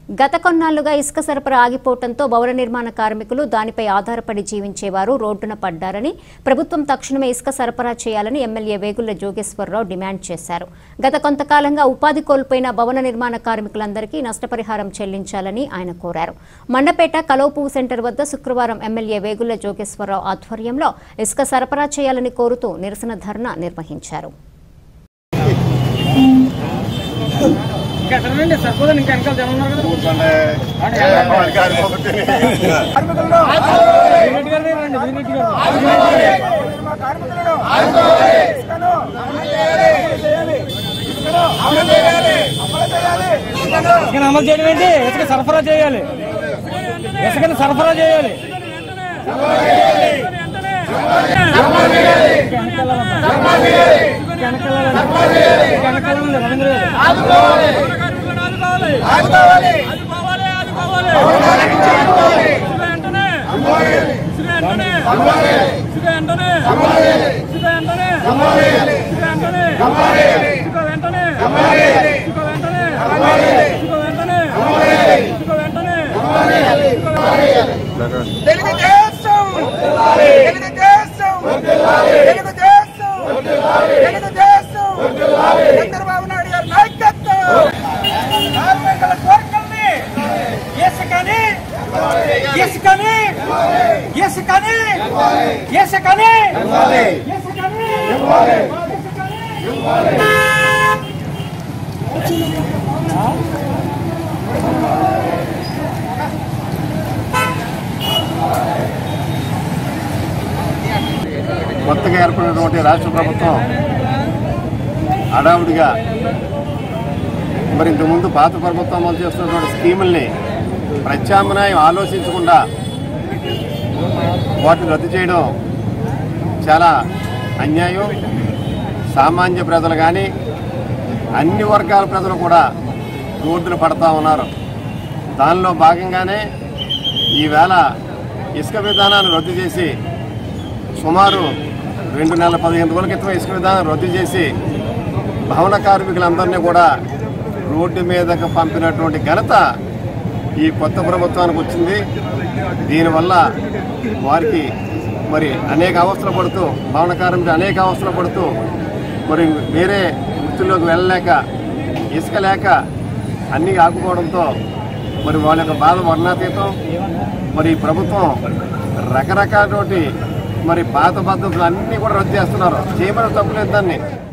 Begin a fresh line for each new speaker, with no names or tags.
గత కొన్నాళ్లుగా ఇసుక సరఫరా ఆగిపోవడంతో భవన నిర్మాణ కార్మికులు దానిపై ఆధారపడి జీవించేవారు రోడ్డున పడ్డారని ప్రభుత్వం తక్షణమే ఇసుక సరఫరా చేయాలని ఎమ్మెల్యే వేగుళ్ల జోగేశ్వరరావు డిమాండ్ చేశారు గత కొంతకాలంగా ఉపాధి కోల్పోయిన భవన నిర్మాణ కార్మికులందరికీ నష్టపరిహారం చెల్లించాలని ఆయన కోరారు మండపేట కలోపు సెంటర్ వద్ద శుక్రవారం ఎమ్మెల్యే వేగుళ్ల జోగేశ్వరరావు ఆధ్వర్యంలో ఇసుక సరఫరా చేయాలని కోరుతూ నిరసన ధర్నా నిర్వహించారు
ఇంకా ఎక్కడండి సరిపోదండి ఇంకా వెనకాల జనం ఉన్నారు కదా వీరెడ్డి గారిని రండి వీరెడ్డి గారు ఇసుకను అమలు చేయడం ఏంటి ఇసుక సరఫరా చేయాలి ఇసుకని సరఫరా చేయాలి రవీంద్ర గారు
తెలుగుదేశం తెలుగుదేశం తెలుగుదేశం తెలుగుదేశం చంద్రబాబు నాయుడు గారి నాయకత్వం కార్మికుల కోరికల్ని ఇసుకని ఇసుకని ఇసుకని ఇసుకని ఇసుకని
కొత్తగా ఏర్పడినటువంటి రాష్ట్ర ప్రభుత్వం హడావుడిగా మరి ఇంతకుముందు పాత ప్రభుత్వం అమలు చేస్తున్నటువంటి స్కీముల్ని ప్రత్యామ్నాయం ఆలోచించకుండా వాటిని రద్దు చేయడం చాలా అన్యాయం సామాన్య ప్రజలు కానీ అన్ని వర్గాల ప్రజలు కూడా రోడ్డున పడతా ఉన్నారు దానిలో భాగంగానే ఈవేళ ఇసుక విధానాన్ని రద్దు చేసి సుమారు రెండు నెలల పదిహేను రోజుల క్రితం ఇసుక విధానం రద్దు చేసి భవన కార్మికులందరినీ కూడా రోడ్డు మీదకు పంపినటువంటి ఘనత ఈ కొత్త ప్రభుత్వానికి వచ్చింది దీనివల్ల వారికి మరి అనేక అవస్థలు పడుతూ భవన కార్మికులు అనేక అవస్థలు పడుతూ మరి వేరే వృత్తుల్లోకి వెళ్ళలేక ఇసుక లేక అన్నీ ఆకుపోవడంతో మరి వాళ్ళ యొక్క బాధ వర్ణాతీతం మరి ఈ ప్రభుత్వం రకరకాలటువంటి మరి పాత పద్ధతులు అన్నీ కూడా రద్దు చేస్తున్నారు చేయమని తప్పులేదు దాన్ని